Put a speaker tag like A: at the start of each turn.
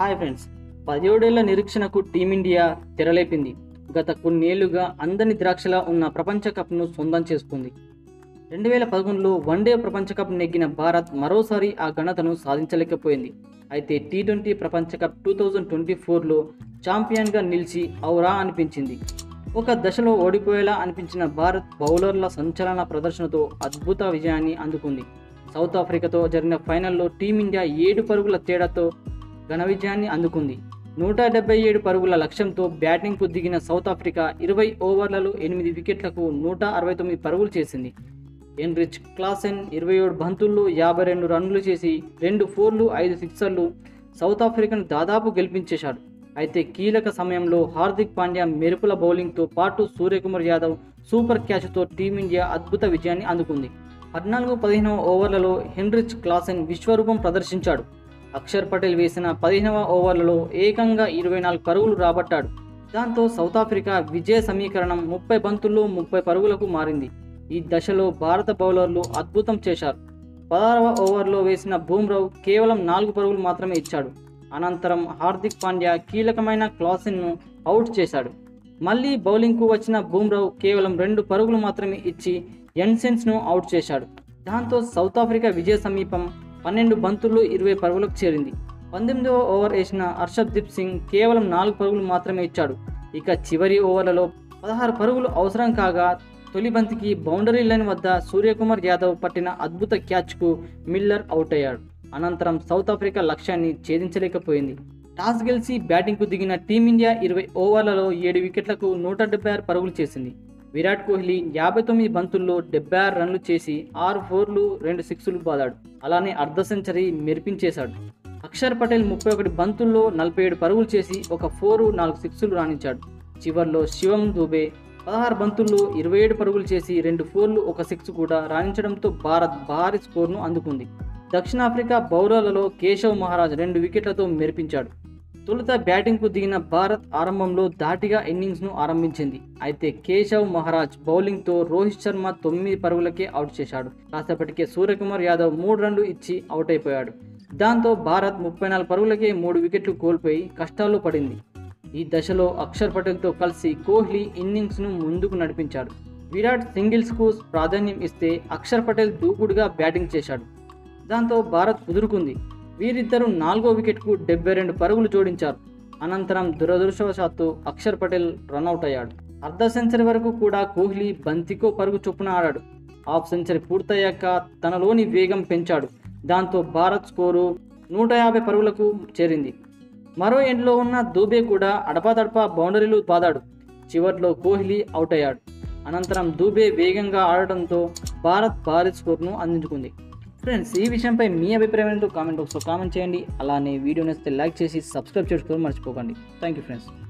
A: hi friends పదిహేడేళ్ల నిరీక్షణకు team India తెరలేపింది గత కొన్నేళ్లుగా అందని ద్రాక్షలా ఉన్న ప్రపంచ కప్ను సొంతం చేసుకుంది రెండు వేల పదకొండులో వన్డే ప్రపంచ కప్ నెగ్గిన భారత్ మరోసారి ఆ ఘనతను సాధించలేకపోయింది అయితే టీ ట్వంటీ ప్రపంచ కప్ టూ థౌజండ్ ట్వంటీ ఫోర్లో ఛాంపియన్గా నిలిచి ఔరా అనిపించింది ఒక దశలో ఓడిపోయేలా అనిపించిన భారత్ బౌలర్ల సంచలన ప్రదర్శనతో అద్భుత విజయాన్ని అందుకుంది సౌత్ ఆఫ్రికాతో జరిగిన ఫైనల్లో టీమిండియా ఏడు పరుగుల తేడాతో ఘన విజయాన్ని అందుకుంది నూట డెబ్బై ఏడు పరుగుల లక్ష్యంతో బ్యాటింగ్కు దిగిన సౌత్ ఆఫ్రికా ఇరవై ఓవర్లలో ఎనిమిది వికెట్లకు నూట అరవై తొమ్మిది పరుగులు చేసింది ఎన్రిచ్ క్లాసెన్ ఇరవై ఏడు బంతుల్లో యాభై రెండు రన్లు చేసి రెండు ఫోర్లు ఐదు సిక్సర్లు సౌత్ ఆఫ్రికాను దాదాపు గెలిపించేశాడు అయితే కీలక సమయంలో హార్దిక్ పాండ్యా మెరుపుల బౌలింగ్తో పాటు సూర్యకుమార్ యాదవ్ సూపర్ క్యాచ్తో టీమిండియా అద్భుత విజయాన్ని అందుకుంది పద్నాలుగు పదిహేనవ ఓవర్లలో హెన్రిచ్ క్లాసెన్ విశ్వరూపం ప్రదర్శించాడు అక్షర్ పటేల్ వేసిన పదిహేనవ ఓవర్లలో ఏకంగా ఇరవై నాలుగు పరుగులు రాబట్టాడు దాంతో సౌత్ ఆఫ్రికా విజయ సమీకరణం ముప్పై బంతుల్లో ముప్పై పరుగులకు మారింది ఈ దశలో భారత బౌలర్లు అద్భుతం చేశారు పదహారవ ఓవర్లో వేసిన బూమ్రావ్ కేవలం నాలుగు పరుగులు మాత్రమే ఇచ్చాడు అనంతరం హార్దిక్ పాండ్యా కీలకమైన క్లాసిన్ను అవుట్ చేశాడు మళ్ళీ బౌలింగ్కు వచ్చిన బూమ్రావ్ కేవలం రెండు పరుగులు మాత్రమే ఇచ్చి ఎన్సెన్స్ను అవుట్ చేశాడు దాంతో సౌత్ ఆఫ్రికా విజయ సమీపం పన్నెండు బంతుల్లో ఇరవై పరుగులకు చేరింది పంతొమ్మిదవ ఓవర్ వేసిన హర్షద్ దీప్ సింగ్ కేవలం నాలుగు పరుగులు మాత్రమే ఇచ్చాడు ఇక చివరి ఓవర్లలో పదహారు పరుగులు అవసరం కాగా తొలి బంతికి బౌండరీ లైన్ వద్ద సూర్యకుమార్ యాదవ్ పట్టిన అద్భుత క్యాచ్కు మిల్లర్ అవుట్ అయ్యాడు అనంతరం సౌత్ ఆఫ్రికా లక్ష్యాన్ని ఛేదించలేకపోయింది టాస్ గెలిచి బ్యాటింగ్కు దిగిన టీమిండియా ఇరవై ఓవర్లలో ఏడు వికెట్లకు నూట డెబ్బై ఆరు పరుగులు చేసింది విరాట్ కోహ్లీ యాభై తొమ్మిది బంతుల్లో డెబ్బై ఆరు రన్లు చేసి ఆరు ఫోర్లు రెండు సిక్స్లు బాదాడు అలానే అర్ధ సెంచరీ మెరిపించేశాడు అక్షర్ పటేల్ ముప్పై ఒకటి బంతుల్లో నలభై ఏడు పరుగులు చేసి ఒక ఫోరు నాలుగు సిక్స్లు రాణించాడు చివర్లో శివం దుబే పదహారు బంతుల్లో ఇరవై ఏడు పరుగులు చేసి రెండు ఫోర్లు ఒక సిక్స్ కూడా రాణించడంతో భారత్ భారీ స్కోర్ను అందుకుంది దక్షిణాఫ్రికా బౌలర్లలో కేశవ్ మహారాజ్ రెండు వికెట్లతో మెరిపించాడు తొలుత బ్యాటింగ్కు దిగిన భారత్ ఆరంభంలో ధాటిగా ఇన్నింగ్స్ను ఆరంభించింది అయితే కేశవ్ మహారాజ్ బౌలింగ్తో రోహిత్ శర్మ తొమ్మిది పరుగులకే అవుట్ చేశాడు కాసేపటికే సూర్యకుమార్ యాదవ్ మూడు రన్లు ఇచ్చి అవుట్ అయిపోయాడు దాంతో భారత్ ముప్పై నాలుగు పరుగులకే మూడు వికెట్లు కోల్పోయి కష్టాల్లో పడింది ఈ దశలో అక్షర్ పటేల్తో కలిసి కోహ్లీ ఇన్నింగ్స్ను ముందుకు నడిపించాడు విరాట్ సింగిల్స్కు ప్రాధాన్యం ఇస్తే అక్షర్ పటేల్ దూకుడుగా బ్యాటింగ్ చేశాడు దాంతో భారత్ కుదురుకుంది వీరిద్దరూ నాలుగో వికెట్కు డెబ్బై రెండు పరుగులు జోడించారు అనంతరం దురదృష్టవశాత్తు అక్షర్ పటేల్ రన్అట్ అయ్యాడు అర్ధ సెంచరీ వరకు కూడా కోహ్లీ బంతికో పరుగు చొప్పున ఆడాడు హాఫ్ సెంచరీ పూర్తయ్యాక తనలోని వేగం పెంచాడు దాంతో భారత్ స్కోరు నూట యాభై పరుగులకు చేరింది మరో ఎండ్లో ఉన్న దూబే కూడా అడపాదడపా బౌండరీలు బాదాడు చివర్లో కోహ్లీ అవుట్ అయ్యాడు అనంతరం దూబే వేగంగా ఆడటంతో భారత్ భారీ స్కోర్ను అందించుకుంది ఫ్రెండ్స్ ఈ విషయంపై మీ అభిప్రాయం ఏంటో కామెంట్ బాక్స్లో కామెంట్ చేయండి అలానే వీడియో నచ్చితే లైక్ చేసి సబ్స్క్రైబ్ చేసుకోవడం మర్చిపోకండి థ్యాంక్ యూ ఫ్రెండ్స్